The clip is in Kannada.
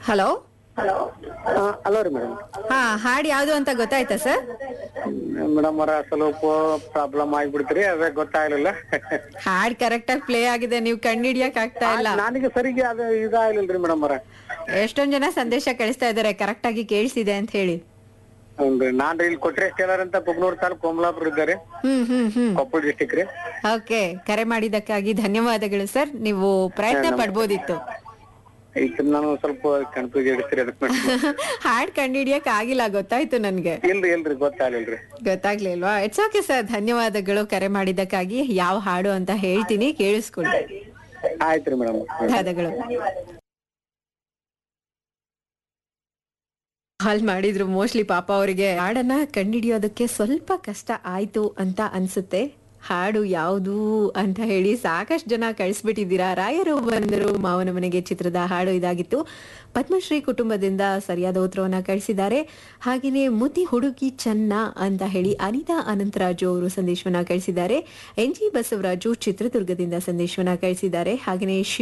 ಹಲೋ ಹಲೋ ರೀ ಮೇಡಮ್ ಹಾ ಹಾಡ್ ಯಾವ್ದು ಅಂತ ಗೊತ್ತಾಯ್ತಾ ಸರ್ ಮೇಡಮ್ ಅವರ ಸ್ವಲ್ಪ ಪ್ರಾಬ್ಲಮ್ ಆಗ್ಬಿಡ್ತ್ರಿ ಅದೇ ಗೊತ್ತಾಗ್ಲಿಲ್ಲ ಹಾಡ್ ಕರೆಕ್ಟ್ ಆಗಿ ಪ್ಲೇ ಆಗಿದೆ ನೀವು ಕಂಡಿಡಿಯಕ್ ಆಗ್ತಾ ಇಲ್ಲ ನನಗೆ ಸರಿಗೆ ಅದು ಇದಾಗ್ಲಿಲ್ರಿ ಮೇಡಮ್ ಅವರ ಎಷ್ಟೊಂದ್ ಜನ ಸಂದೇಶ ಕಳಿಸ್ತಾ ಇದಾರೆ ಕರೆಕ್ಟ್ ಆಗಿ ಕೇಳಿಸಿದೆ ಅಂತ ಹೇಳಿ ಹ್ಞೂ ನಾನ್ ಇಲ್ಲಿ ಕೊಟ್ರೆ ಟೇಲರ್ ಅಂತ ಕುಗ್ನೂರ್ ತಾಲೂಕ್ ಕೋಮಲಾಪುರ ಇದ್ದಾರೆ ಹ್ಮ್ ಹ್ಮ್ ಹ್ಮ್ ಕೊಪ್ಪಳ ಡಿಸ್ಟಿಕ್ ರೀ ಓಕೆ ಕರೆ ಮಾಡಿದ್ದಕ್ಕಾಗಿ ಧನ್ಯವಾದಗಳು ಸರ್ ನೀವು ಪ್ರಯತ್ನ ಪಡ್ಬೋದಿತ್ತು ಈಗ ನಾನು ಸ್ವಲ್ಪ ಕನ್ಫ್ಯೂಸ್ ಇಡ್ತೀರಿ ಅದಕ್ಕೆ ಮೇಡಮ್ ಹಾಡ್ ಕಂಡಿಡಿಯಕ್ ಆಗಿಲ್ಲ ಗೊತ್ತಾಯ್ತು ನನ್ಗೆ ಇಲ್ರಿ ಇಲ್ರಿ ಗೊತ್ತಾಗ್ಲಿಲ್ರಿ ಗೊತ್ತಾಗ್ಲಿಲ್ವಾ ಇಟ್ಸ್ ಓಕೆ ಸರ್ ಧನ್ಯವಾದಗಳು ಕರೆ ಮಾಡಿದ್ದಕ್ಕಾಗಿ ಯಾವ ಹಾಡು ಅಂತ ಹೇಳ್ತೀನಿ ಕೇಳಿಸ್ಕೊಳ್ಳಿ ಆಯ್ತ್ರಿ ಮೇಡಮ್ ಧನ್ಯವಾದಗಳು ಕಾಲ್ ಮಾಡಿದ್ರು ಮೋಸ್ಟ್ಲಿ ಪಾಪ ಅವರಿಗೆ ಹಾಡನ್ನ ಕಂಡಿಡಿಯೋದಕ್ಕೆ ಸ್ವಲ್ಪ ಕಷ್ಟ ಆಯ್ತು ಅಂತ ಅನ್ಸುತ್ತೆ ಹಾಡು ಯಾವುದು ಅಂತ ಹೇಳಿ ಸಾಕಷ್ಟು ಜನ ಕಳಿಸ್ಬಿಟ್ಟಿದ್ದೀರಾ ರಾಯರು ಬಂದರು ಮಾವನ ಮನೆಗೆ ಚಿತ್ರದ ಹಾಡು ಇದಾಗಿತ್ತು ಪದ್ಮಶ್ರೀ ಕುಟುಂಬದಿಂದ ಸರಿಯಾದ ಉತ್ತರವನ್ನ ಕಳಿಸಿದ್ದಾರೆ ಹಾಗೆಯೇ ಮುತಿ ಹುಡುಗಿ ಚೆನ್ನ ಅಂತ ಹೇಳಿ ಅನಿತಾ ಅನಂತರಾಜು ಅವರು ಸಂದೇಶವನ್ನ ಕಳಿಸಿದ್ದಾರೆ ಎನ್ ಜಿ ಬಸವರಾಜು ಚಿತ್ರದುರ್ಗದಿಂದ ಸಂದೇಶವನ್ನ ಕಳಿಸಿದ್ದಾರೆ ಹಾಗೆಯೇ